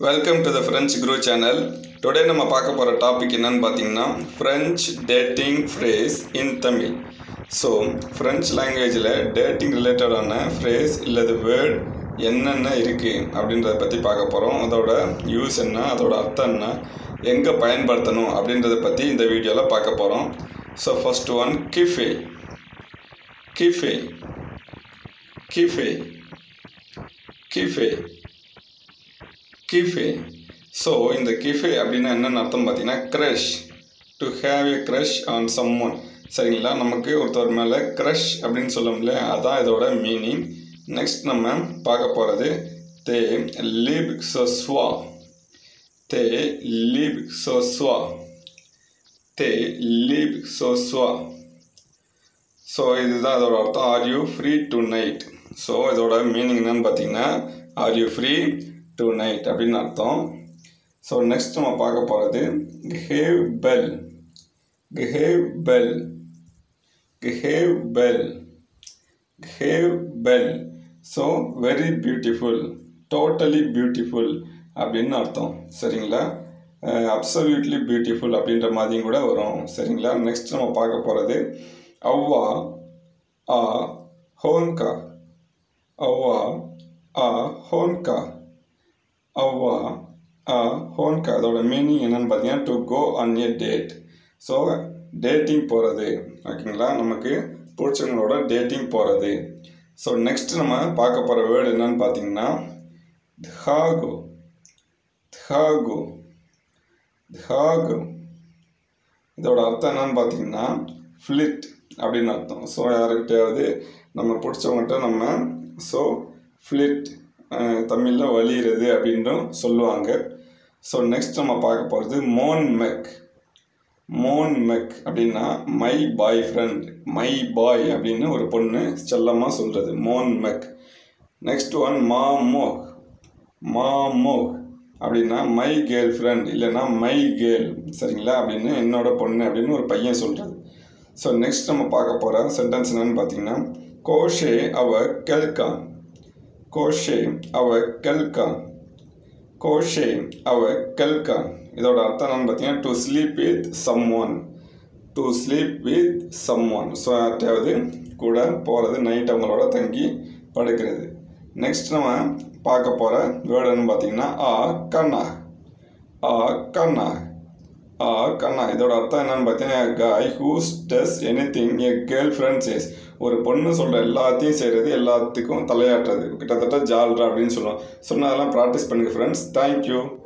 welcome to the French crew channel today நம்ம பார்க்க போகிற டாபிக் என்னன்னு பார்த்தீங்கன்னா French dating phrase in Tamil so French லாங்குவேஜில் டேட்டிங் ரிலேட்டடான ஃப்ரேஸ் இல்லது வேர்ட் என்னென்ன இருக்குது அப்படின்றத பற்றி பார்க்க போகிறோம் அதோட யூஸ் என்ன அதோட அர்த்தம் என்ன எங்கே பயன்படுத்தணும் அப்படின்றத பற்றி இந்த வீடியோவில் பார்க்க போகிறோம் ஸோ ஃபர்ஸ்ட் ஒன் கிஃபே கிஃபே கிஃபே கிஃபே கிஃபே ஸோ இந்த கிஃபே அப்படின்னா என்னென்னு அர்த்தம் பார்த்தீங்கன்னா crush to have a crush on someone சரிங்களா நமக்கு ஒருத்தர் மேலே க்ரஷ் அப்படின்னு சொல்லும்ல அதான் இதோட மீனிங் நெக்ஸ்ட் நம்ம பார்க்க போகிறது தே லிப் சொஸ்வா தே லிப் சொஸ்வா தே லிப் சொஸ்வா ஸோ இதுதான் இதோட அர்த்தம் are you free tonight so இதோட மீனிங் என்னன்னு பார்த்தீங்கன்னா are you free tonight அப்படின்னு அர்த்தம் ஸோ நெக்ஸ்ட் நம்ம பார்க்க போகிறது கிஹேவ் பெல் கிஹேவ் பெல் கிஹேவ் பெல் கிஹேவ் பெல் so very beautiful totally beautiful அப்படின்னு அர்த்தம் சரிங்களா அப்சல்யூட்லி பியூட்டிஃபுல் அப்படின்ற மாதிரியும் கூட வரும் சரிங்களா நெக்ஸ்ட் நம்ம பார்க்க போகிறது அவ்வா ஆ ஹோன்கா அவ்வா ஆ ஹோன்கா அவ்வா ஆ ஹோன்கா அதோட மீனிங் என்னன்னு பார்த்தீங்கன்னா to go on a date so dating போகிறது ஓகேங்களா நமக்கு பிடிச்சவங்களோட டேட்டிங் போகிறது ஸோ நெக்ஸ்ட் நம்ம பார்க்க போகிற வேர்டு என்னன்னு பார்த்தீங்கன்னா திஹாகு திஹாகு திஹாகு இதோட அர்த்தம் என்னன்னு பார்த்தீங்கன்னா ஃப்ளிட் அப்படின்னு அர்த்தம் ஸோ யாருக்கிட்டையாவது நம்ம பிடிச்சவங்ககிட்ட நம்ம ஸோ ஃப்ளிட் தமிழில் வலிகிறது அப்படின்றும் சொல்லுவாங்க ஸோ நெக்ஸ்ட் நம்ம பார்க்க போகிறது மோன் மெக் மோன் மெக் அப்படின்னா my boyfriend my boy அப்படின்னு ஒரு பொண்ணு செல்லமாக சொல்கிறது மோன் மெக் நெக்ஸ்ட் ஒன் மா மோக் மா மோக் அப்படின்னா மை கேர்ள் ஃப்ரெண்ட் இல்லைன்னா மை கேர்ள் சரிங்களா அப்படின்னு என்னோட பொண்ணு அப்படின்னு ஒரு பையன் சொல்கிறது ஸோ நெக்ஸ்ட் நம்ம பார்க்க போகிற சென்டென்ஸ் என்னன்னு பார்த்தீங்கன்னா கோஷே அவ கெல்கான் கோஷே அவ கெல்கான் கோஷே அவ கெல்கான் இதோட அர்த்தம் என்னன்னு பார்த்தீங்கன்னா to sleep with someone to sleep with someone so யார்கிட்டயாவது கூட போகிறது நைட் அவங்களோட தங்கி படுக்கிறது நெக்ஸ்ட் நம்ம பார்க்க போகிற வேர்டுன்னு பார்த்தீங்கன்னா ஆ கண்ணா ஆ கண்ணா ஆ கண்ணா இதோட அர்த்தம் என்னன்னு பார்த்தீங்கன்னா guy who's does anything a girlfriend says ஒரு பொண்ணு சொல்கிற எல்லாத்தையும் செய்கிறது எல்லாத்துக்கும் தலையாட்டுறது கிட்டத்தட்ட ஜால்ரா அப்படின்னு சொல்லுவோம் சொன்னதெல்லாம் ப்ராக்டிஸ் பண்ணுங்கள் ஃப்ரெண்ட்ஸ் தேங்க்யூ